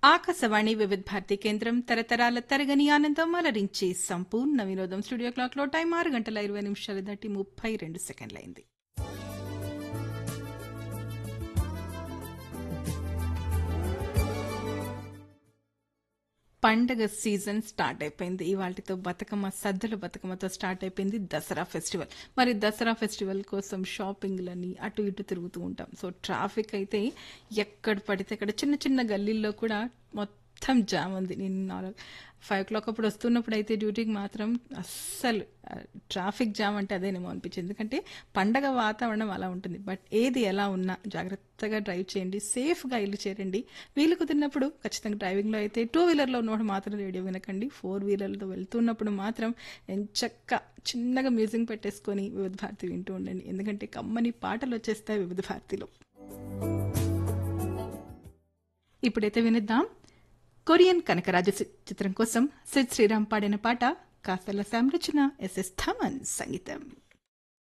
ఆకాశవాణి వివిధ భారతి కేంద్రం తరతరాల తరగని ఆనందం అలరించే సంపూర్ణ వినోదం స్టూడియో క్లాక్ లో టైం ఆరు గంటల ఇరవై నిమిషాలు దాటి ముప్పై రెండు సెకండ్లైంది పండగ సీజన్ స్టార్ట్ అయిపోయింది ఇవాళతో బతుకమ్మ సద్దుల బతుకమ్మతో స్టార్ట్ అయిపోయింది దసరా ఫెస్టివల్ మరి దసరా ఫెస్టివల్ కోసం షాపింగ్లని అటు ఇటు తిరుగుతూ ఉంటాం సో ట్రాఫిక్ అయితే ఎక్కడ పడితే అక్కడ చిన్న చిన్న గల్లీల్లో కూడా మొత్తం జామ్ ఉంది నేను ఫైవ్ ఓ క్లాక్ అప్పుడు వస్తున్నప్పుడు అయితే డ్యూటీకి మాత్రం అస్సలు ఆ, ట్రాఫిక్ జామ్ అంటే అదేనేమో అనిపించింది ఎందుకంటే పండగ వాతావరణం అలా ఉంటుంది బట్ ఏది ఎలా ఉన్నా జాగ్రత్తగా డ్రైవ్ చేయండి సేఫ్గా ఇల్లు చేరండి వీలు కుదిరినప్పుడు ఖచ్చితంగా డ్రైవింగ్లో అయితే టూ వీలర్లో ఉన్నప్పుడు మాత్రం రేడియో వినకండి ఫోర్ వీలర్తో వెళ్తున్నప్పుడు మాత్రం ఎంచక్క చిన్నగా మ్యూజిక్ పెట్టేసుకొని వివిధ భారతి వింటూ ఉండండి ఎందుకంటే కమ్మని పాటలు వచ్చేస్తాయి వివిధ భారతిలో ఇప్పుడైతే వినిద్దాం కొరియన్ కనకరాజు చి- చిత్రం కోసం సిద్ శ్రీరామ్ పాడిన పాట కాస్తల సంరచన ఎస్ఎస్ థమన్ సంగీతం